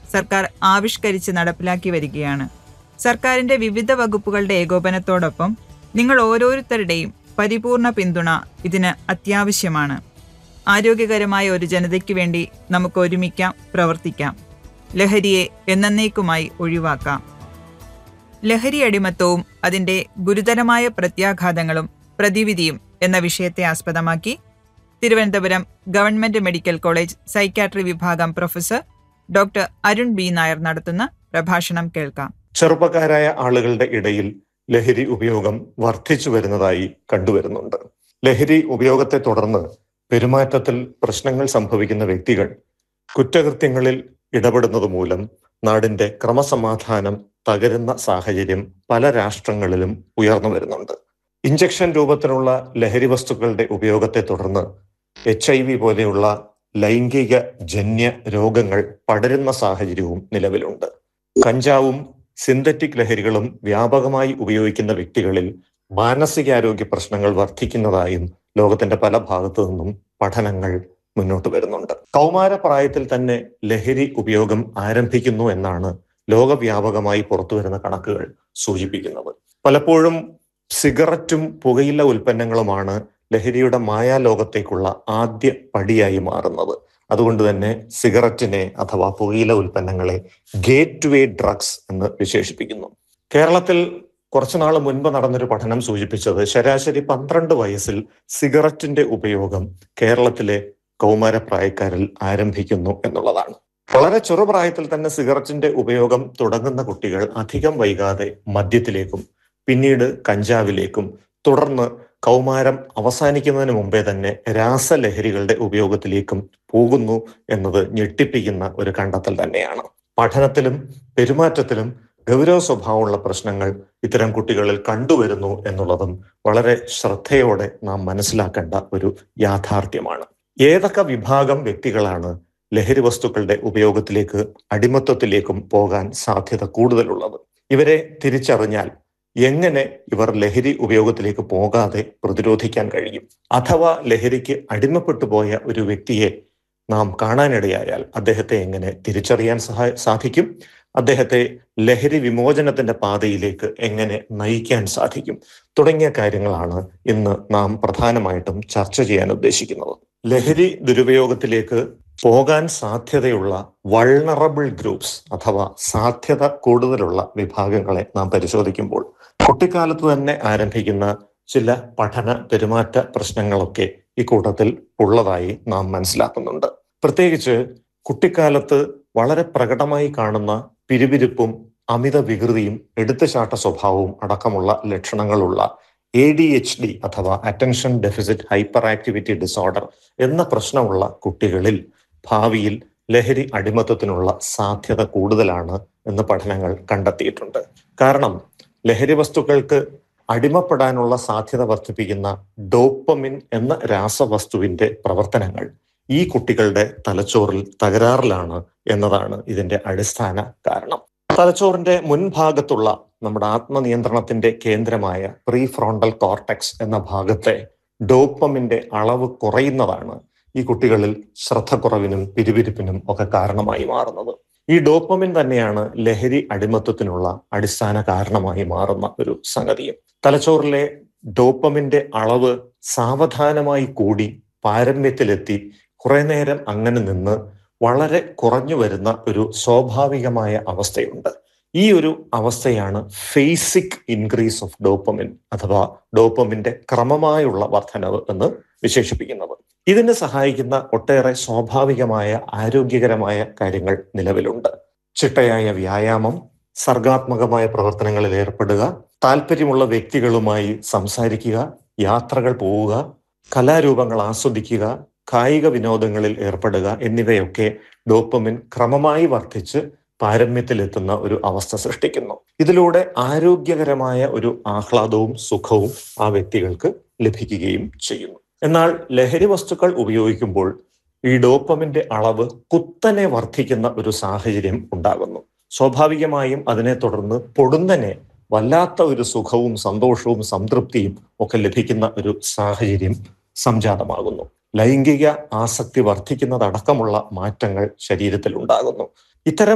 സർക്കാർ ആവിഷ്കരിച്ച് നടപ്പിലാക്കി വരികയാണ് സർക്കാരിന്റെ വിവിധ വകുപ്പുകളുടെ ഏകോപനത്തോടൊപ്പം നിങ്ങൾ ഓരോരുത്തരുടെയും പരിപൂർണ പിന്തുണ ഇതിന് അത്യാവശ്യമാണ് ആരോഗ്യകരമായ ഒരു ജനതയ്ക്ക് വേണ്ടി നമുക്ക് ഒരുമിക്കാം പ്രവർത്തിക്കാം ലഹരിയെ എന്നേക്കുമായി ഒഴിവാക്കാം ലഹരി അടിമത്തവും അതിന്റെ ഗുരുതരമായ പ്രത്യാഘാതങ്ങളും പ്രതിവിധിയും എന്ന വിഷയത്തെ ആസ്പദമാക്കി Thiruvananthapuram government medical college psychiatry വിഭാഗം professor doctor Arun B Nair നടത്തുന്ന പ്രഭാഷണം കേൾക്കാം ചെറുപ്പക്കാരായ ആളുകളുടെ ഇടയിൽ ലഹരി ഉപയോഗം വർദ്ധിച്ചു വരുന്നതായി കണ്ടുവരുന്നുണ്ട് ലഹരി ഉപയോഗത്തെ തുടർന്ന് പെരുമാറ്റത്തിൽ പ്രശ്നങ്ങൾ സംഭവിക്കുന്ന വ്യക്തികൾ കുറ്റകൃത്യങ്ങളിൽ ഇടപെടുന്നത് മൂലം നാടിന്റെ ക്രമസമാധാനം തകരുന്ന സാഹചര്യം പല രാഷ്ട്രങ്ങളിലും ഉയർന്നു വരുന്നുണ്ട് ഇഞ്ചക്ഷൻ രൂപത്തിലുള്ള ലഹരി വസ്തുക്കളുടെ ഉപയോഗത്തെ തുടർന്ന് എച്ച് ഐ വി പോലെയുള്ള ലൈംഗിക ജന്യ രോഗങ്ങൾ പടരുന്ന സാഹചര്യവും നിലവിലുണ്ട് കഞ്ചാവും സിന്തറ്റിക് ലഹരികളും വ്യാപകമായി ഉപയോഗിക്കുന്ന വ്യക്തികളിൽ മാനസികാരോഗ്യ പ്രശ്നങ്ങൾ വർദ്ധിക്കുന്നതായും ലോകത്തിന്റെ പല ഭാഗത്തു നിന്നും പഠനങ്ങൾ മുന്നോട്ട് വരുന്നുണ്ട് കൗമാര പ്രായത്തിൽ തന്നെ ലഹരി ഉപയോഗം ആരംഭിക്കുന്നു എന്നാണ് ലോകവ്യാപകമായി പുറത്തുവരുന്ന കണക്കുകൾ സൂചിപ്പിക്കുന്നത് പലപ്പോഴും സിഗരറ്റും പുകയില ഉൽപ്പന്നങ്ങളുമാണ് ലഹരിയുടെ മായാലോകത്തേക്കുള്ള ആദ്യ പടിയായി മാറുന്നത് അതുകൊണ്ട് തന്നെ സിഗരറ്റിനെ അഥവാ പുകയില ഉൽപ്പന്നങ്ങളെ ഗേറ്റ് വേ ഡ്രഗ്സ് എന്ന് വിശേഷിപ്പിക്കുന്നു കേരളത്തിൽ കുറച്ചു നാൾ മുൻപ് നടന്നൊരു പഠനം സൂചിപ്പിച്ചത് ശരാശരി പന്ത്രണ്ട് വയസ്സിൽ സിഗരറ്റിന്റെ ഉപയോഗം കേരളത്തിലെ കൗമാരപ്രായക്കാരിൽ ആരംഭിക്കുന്നു എന്നുള്ളതാണ് വളരെ ചെറുപ്രായത്തിൽ തന്നെ സിഗരറ്റിന്റെ ഉപയോഗം തുടങ്ങുന്ന കുട്ടികൾ അധികം വൈകാതെ മദ്യത്തിലേക്കും പിന്നീട് കഞ്ചാവിലേക്കും തുടർന്ന് കൗമാരം അവസാനിക്കുന്നതിന് മുമ്പേ തന്നെ രാസലഹരികളുടെ ഉപയോഗത്തിലേക്കും പോകുന്നു എന്നത് ഞെട്ടിപ്പിക്കുന്ന ഒരു കണ്ടെത്തൽ തന്നെയാണ് പഠനത്തിലും പെരുമാറ്റത്തിലും ഗൗരവ സ്വഭാവമുള്ള പ്രശ്നങ്ങൾ ഇത്തരം കുട്ടികളിൽ കണ്ടുവരുന്നു എന്നുള്ളതും വളരെ ശ്രദ്ധയോടെ നാം മനസ്സിലാക്കേണ്ട ഒരു യാഥാർത്ഥ്യമാണ് ഏതൊക്കെ വിഭാഗം വ്യക്തികളാണ് ലഹരി വസ്തുക്കളുടെ ഉപയോഗത്തിലേക്ക് അടിമത്വത്തിലേക്കും പോകാൻ സാധ്യത കൂടുതലുള്ളത് ഇവരെ തിരിച്ചറിഞ്ഞാൽ എങ്ങനെ ഇവർ ലഹരി ഉപയോഗത്തിലേക്ക് പോകാതെ പ്രതിരോധിക്കാൻ കഴിയും അഥവാ ലഹരിക്ക് അടിമപ്പെട്ടു പോയ ഒരു വ്യക്തിയെ നാം കാണാനിടയായാൽ അദ്ദേഹത്തെ എങ്ങനെ തിരിച്ചറിയാൻ സഹായ സാധിക്കും അദ്ദേഹത്തെ ലഹരി വിമോചനത്തിന്റെ പാതയിലേക്ക് എങ്ങനെ നയിക്കാൻ സാധിക്കും തുടങ്ങിയ കാര്യങ്ങളാണ് ഇന്ന് നാം പ്രധാനമായിട്ടും ചർച്ച ചെയ്യാൻ ഉദ്ദേശിക്കുന്നത് ലഹരി ദുരുപയോഗത്തിലേക്ക് പോകാൻ സാധ്യതയുള്ള വൾണറബിൾ ഗ്രൂപ്സ് അഥവാ സാധ്യത കൂടുതലുള്ള വിഭാഗങ്ങളെ നാം പരിശോധിക്കുമ്പോൾ കുട്ടിക്കാലത്ത് തന്നെ ആരംഭിക്കുന്ന ചില പഠന പെരുമാറ്റ പ്രശ്നങ്ങളൊക്കെ ഈ കൂട്ടത്തിൽ ഉള്ളതായി നാം മനസ്സിലാക്കുന്നുണ്ട് പ്രത്യേകിച്ച് കുട്ടിക്കാലത്ത് വളരെ പ്രകടമായി കാണുന്ന പിരിപിരിപ്പും അമിത വികൃതിയും എടുത്തുചാട്ട സ്വഭാവവും അടക്കമുള്ള ലക്ഷണങ്ങളുള്ള എ ഡി എച്ച് ഡി അഥവാ attention deficit hyperactivity disorder എന്ന പ്രശ്നമുള്ള കുട്ടികളിൽ ഭാവിയിൽ ലഹരി അടിമത്തത്തിനുള്ള സാധ്യത കൂടുതലാണ് എന്ന് പഠനങ്ങൾ കണ്ടെത്തിയിട്ടുണ്ട് കാരണം ലഹരി വസ്തുക്കൾക്ക് അടിമപ്പെടാനുള്ള സാധ്യത വർദ്ധിപ്പിക്കുന്ന ഡോപ്പമിൻ എന്ന രാസവസ്തുവിന്റെ പ്രവർത്തനങ്ങൾ ഈ കുട്ടികളുടെ തലച്ചോറിൽ തകരാറിലാണ് എന്നതാണ് ഇതിന്റെ അടിസ്ഥാന കാരണം തലച്ചോറിന്റെ മുൻഭാഗത്തുള്ള നമ്മുടെ ആത്മനിയന്ത്രണത്തിന്റെ കേന്ദ്രമായ പ്രീ ഫ്രോണ്ടൽ കോർട്ടെക്സ് എന്ന ഭാഗത്തെ ഡോപ്പമിന്റെ അളവ് കുറയുന്നതാണ് ഈ കുട്ടികളിൽ ശ്രദ്ധക്കുറവിനും പിരിപിരിപ്പിനും ഒക്കെ കാരണമായി മാറുന്നത് ഈ ഡോപ്പമിൻ തന്നെയാണ് ലഹരി അടിമത്വത്തിനുള്ള അടിസ്ഥാന കാരണമായി മാറുന്ന ഒരു സംഗതിയും തലച്ചോറിലെ ഡോപ്പമിന്റെ അളവ് സാവധാനമായി കൂടി പാരമ്യത്തിലെത്തി കുറെ നേരം അങ്ങനെ നിന്ന് വളരെ കുറഞ്ഞു വരുന്ന ഒരു സ്വാഭാവികമായ അവസ്ഥയുണ്ട് ഈ ഒരു അവസ്ഥയാണ് ഫേസിക് ഇൻക്രീസ് ഓഫ് ഡോപ്പമിൻ അഥവാ ഡോപ്പമിന്റെ ക്രമമായുള്ള വർധനവ് എന്ന് വിശേഷിപ്പിക്കുന്നത് ഇതിന് സഹായിക്കുന്ന ഒട്ടേറെ സ്വാഭാവികമായ ആരോഗ്യകരമായ കാര്യങ്ങൾ നിലവിലുണ്ട് ചിട്ടയായ വ്യായാമം സർഗാത്മകമായ പ്രവർത്തനങ്ങളിൽ ഏർപ്പെടുക താല്പര്യമുള്ള വ്യക്തികളുമായി സംസാരിക്കുക യാത്രകൾ പോവുക കലാരൂപങ്ങൾ ആസ്വദിക്കുക കായിക വിനോദങ്ങളിൽ ഏർപ്പെടുക എന്നിവയൊക്കെ ഡോപ്പമിൻ ക്രമമായി വർദ്ധിച്ച് പാരമ്യത്തിലെത്തുന്ന ഒരു അവസ്ഥ സൃഷ്ടിക്കുന്നു ഇതിലൂടെ ആരോഗ്യകരമായ ഒരു ആഹ്ലാദവും സുഖവും ആ വ്യക്തികൾക്ക് ലഭിക്കുകയും ചെയ്യുന്നു എന്നാൽ ലഹരി വസ്തുക്കൾ ഉപയോഗിക്കുമ്പോൾ ഈ ഡോപ്പമിന്റെ അളവ് കുത്തനെ വർദ്ധിക്കുന്ന ഒരു സാഹചര്യം ഉണ്ടാകുന്നു സ്വാഭാവികമായും അതിനെ തുടർന്ന് പൊടുന്നനെ വല്ലാത്ത ഒരു സുഖവും സന്തോഷവും സംതൃപ്തിയും ഒക്കെ ലഭിക്കുന്ന ഒരു സാഹചര്യം സംജാതമാകുന്നു ലൈംഗിക ആസക്തി വർദ്ധിക്കുന്നതടക്കമുള്ള മാറ്റങ്ങൾ ശരീരത്തിൽ ഉണ്ടാകുന്നു ഇത്തരം